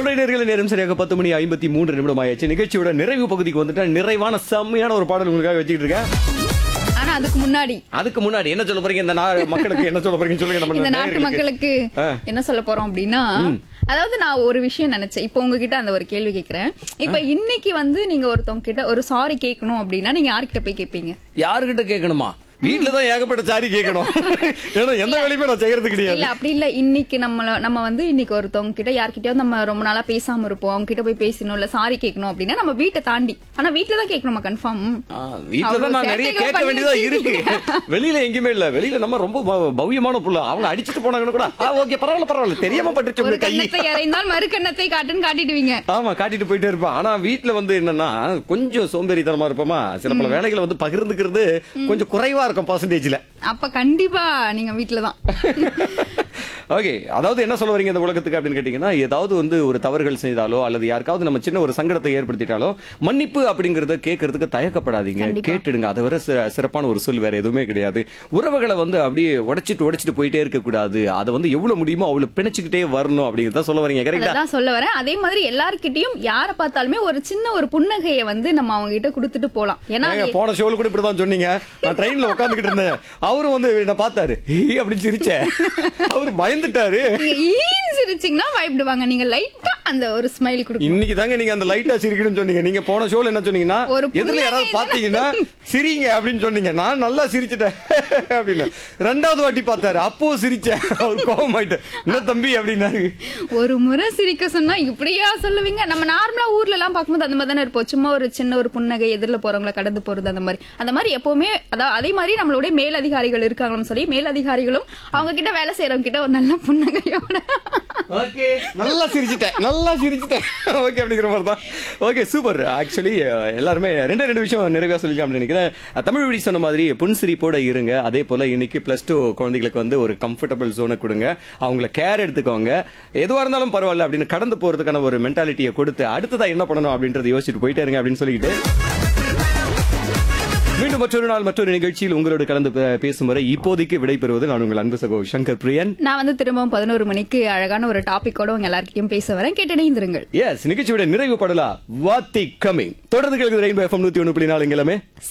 நேர்கள் நேரம் சரியாக பத்து மணி ஐம்பத்தி மூன்று நிமிடம் ஆயாச்சு நிகழ்ச்சியோட நிறைவு பகுதிக்கு வந்துட்டேன் நிறைவான செம்மையான ஒரு பாடல் உங்களுக்காக வச்சுட்டு இருக்கேன் ஆனா அதுக்கு முன்னாடி அதுக்கு முன்னாடி என்ன சொல்ல போறீங்க இந்த நா- மக்களுக்கு என்ன சொல்ல போறீங்க சொல்லுங்க நம்ம இந்த நாட்டு நேயர்களுக்கு. மக்களுக்கு ஆ. என்ன சொல்ல போறோம் அப்படின்னா அதாவது நான் ஒரு விஷயம் நினைச்சேன் இப்போ உங்ககிட்ட அந்த ஒரு கேள்வி கேக்குறேன் இப்ப இன்னைக்கு வந்து நீங்க ஒருத்தவங்க கிட்ட ஒரு சாரி கேட்கணும் அப்படின்னா நீங்க யார்கிட்ட போய் கேட்பீங்க யாருகிட்ட கேட்கணுமா வீட்டுல தான் ஏகப்பட்ட சாரி கேட்கணும் ஏன்னா எந்த வேலையுமே நான் செய்யறது கிடையாது இல்ல அப்படி இல்ல இன்னைக்கு நம்மள நம்ம வந்து இன்னைக்கு ஒருத்தவங்க கிட்ட யார்கிட்டயாவது நம்ம ரொம்ப நாளா பேசாம இருப்போம் அவங்க கிட்ட போய் பேசணும் இல்ல சாரி கேட்கணும் அப்படின்னா நம்ம வீட்டை தாண்டி ஆனா வீட்டுல தான் கேட்கணுமா கன்ஃபார்ம் ஆ, வீட்டுல தான் நான் நிறைய கேட்க வேண்டியதா இருக்கு வெளியில எங்கேயுமே இல்ல வெளியில நம்ம ரொம்ப ப- பவ்யமான புள்ள அவங்க அடிச்சிட்டு போனாங்கன்னு கூட ஓகே பரவாயில்ல பரவாயில்ல தெரியாம பட்டுச்சு ஒரு உங்க கை கண்ணத்தை இறைந்தால் மறு கண்ணத்தை காட்டுன்னு காட்டிடுவீங்க ஆமா காட்டிட்டு போயிட்டே இருப்பேன் ஆனா வீட்ல வந்து என்னன்னா கொஞ்சம் சோம்பேறித்தனமா இருப்போமா சில பல வேலைகளை வந்து பகிர்ந்துக்கிறது கொஞ்சம் குறைவா இருக்கும் பர்சன்டேஜ்ல அப்ப கண்டிப்பா நீங்க வீட்டுல தான் ஓகே அதாவது என்ன சொல்ல வரீங்க இந்த உலகத்துக்கு அப்படின்னு கேட்டீங்கன்னா ஏதாவது வந்து ஒரு தவறுகள் செய்தாலோ அல்லது யாருக்காவது நம்ம சின்ன ஒரு சங்கடத்தை ஏற்படுத்திட்டாலோ மன்னிப்பு அப்படிங்கறத கேட்கறதுக்கு தயக்கப்படாதீங்க கேட்டுடுங்க அதை விட சி- சிறப்பான ஒரு சொல் வேற எதுவுமே கிடையாது உறவுகளை வந்து அப்படியே உடைச்சிட்டு உடைச்சிட்டு போயிட்டே இருக்க கூடாது அதை வந்து எவ்வளவு முடியுமோ அவ்வளவு பிணைச்சுக்கிட்டே வரணும் அப்படிங்கறத சொல்ல வரீங்க கரெக்டா அதான் சொல்ல வரேன் அதே மாதிரி எல்லார்கிட்டயும் யார பார்த்தாலுமே ஒரு சின்ன ஒரு புன்னகையை வந்து நம்ம அவங்க கிட்ட கொடுத்துட்டு போலாம் ஏன்னா ஏங்க, போன ஷோல கூட இப்படிதான் சொன்னீங்க நான் ட்ரெயின்ல உட்காந்துக்கிட்டு இருந்தேன் அவரும் வந்து என்ன பார்த்தாரு "ஈ" அப்படின்னு சிரிச்சேன் அவரு பயந்துட்டாரு நீங்க ஈன்னு சிரிச்சீங்கன்னா பயப்படுவாங்க நீங்க லைட்டா அந்த ஒரு ஸ்மைல் கொடுக்கணும் இன்னைக்கு தாங்க நீங்க அந்த லைட்டா சிரிக்கணும்னு சொன்னீங்க நீங்க போன ஷோல என்ன சொன்னீங்கன்னா ஒரு எதிரில புன்னகை யாராவது பாத்தீங்கன்னா சிரிங்க அப்படின்னு சொன்னீங்க நான் நல்லா சிரிச்சிட்டேன் அப்படின்னு ரெண்டாவது வாட்டி பார்த்தாரு அப்போ சிரிச்சேன் அவர் கோபமாயிட்டு என்ன தம்பி அப்படின்னாரு ஒரு முறை சிரிக்க சொன்னா இப்படியா சொல்லுவீங்க நம்ம நார்மலா ஊர்ல எல்லாம் பார்க்கும்போது அந்த மாதிரி தானே இருப்போம் சும்மா ஒரு சின்ன ஒரு புன்னகை எதிரில போறவங்கள கடந்து போறது அந்த மாதிரி அந்த மாதிரி எப்பவுமே அதாவது அதே மாதிரி நம்மளுடைய மேலதிகாரிகள் இருக்காங்கன்னு சொல்லி மேலதிகாரிகளும் அவங்க கிட்ட வேலை செய்யறவங்க கிட்ட ஒரு நல்ல புன்னகையோட ஓகே நல்லா சிரிச்சிட்டேன் நல்லா சிரிச்சிட்டேன் ஓகே அப்படிங்கிற மாதிரி தான் ஓகே சூப்பர் ஆக்சுவலி எல்லாருமே ரெண்டு ரெண்டு விஷயம் நிறைவா சொல்லிக்கலாம் அப்படின்னு நினைக்கிறேன் அஹ், தமிழ் வழி சொன்ன மாதிரி புன்சிரிப்போட இருங்க அதே போல இன்னைக்கு பிளஸ் டூ குழந்தைகளுக்கு வந்து ஒரு கம்ஃபர்டபுள் ஜோனை கொடுங்க அவங்கள கேர் எடுத்துக்கோங்க எதுவா இருந்தாலும் பரவாயில்ல அப்படின்னு கடந்து போறதுக்கான ஒரு மென்டாலிட்டியை கொடுத்து அடுத்ததா என்ன பண்ணணும் அப்படின்றத யோசிச்சுட்டு போயிட்டே இருங்க அப்படின்னு சொல்லிட்டு மீண்டும் மற்றொரு நாள் மற்றொரு நிகழ்ச்சியில் உங்களோடு கலந்து பே- பேசும் வரை இப்போதைக்கு விடைபெறுவது நான் உங்கள் அன்பு சகோ சங்கர் பிரியன் நான் வந்து திரும்பவும் பதினோரு மணிக்கு அழகான ஒரு டாபிக்கோட உங்க எல்லார்கிட்டயும் பேச வரேன் கேட்டடைந்திருங்கள் எஸ் நிகழ்ச்சியோட நிறைவு படலா வாத்தி கமிங் தொடர்ந்து கேளுங்க ரெயின்போ எஃப்எம் நூத்தி ஒன்று புள்ளி நாலு எல்லாமே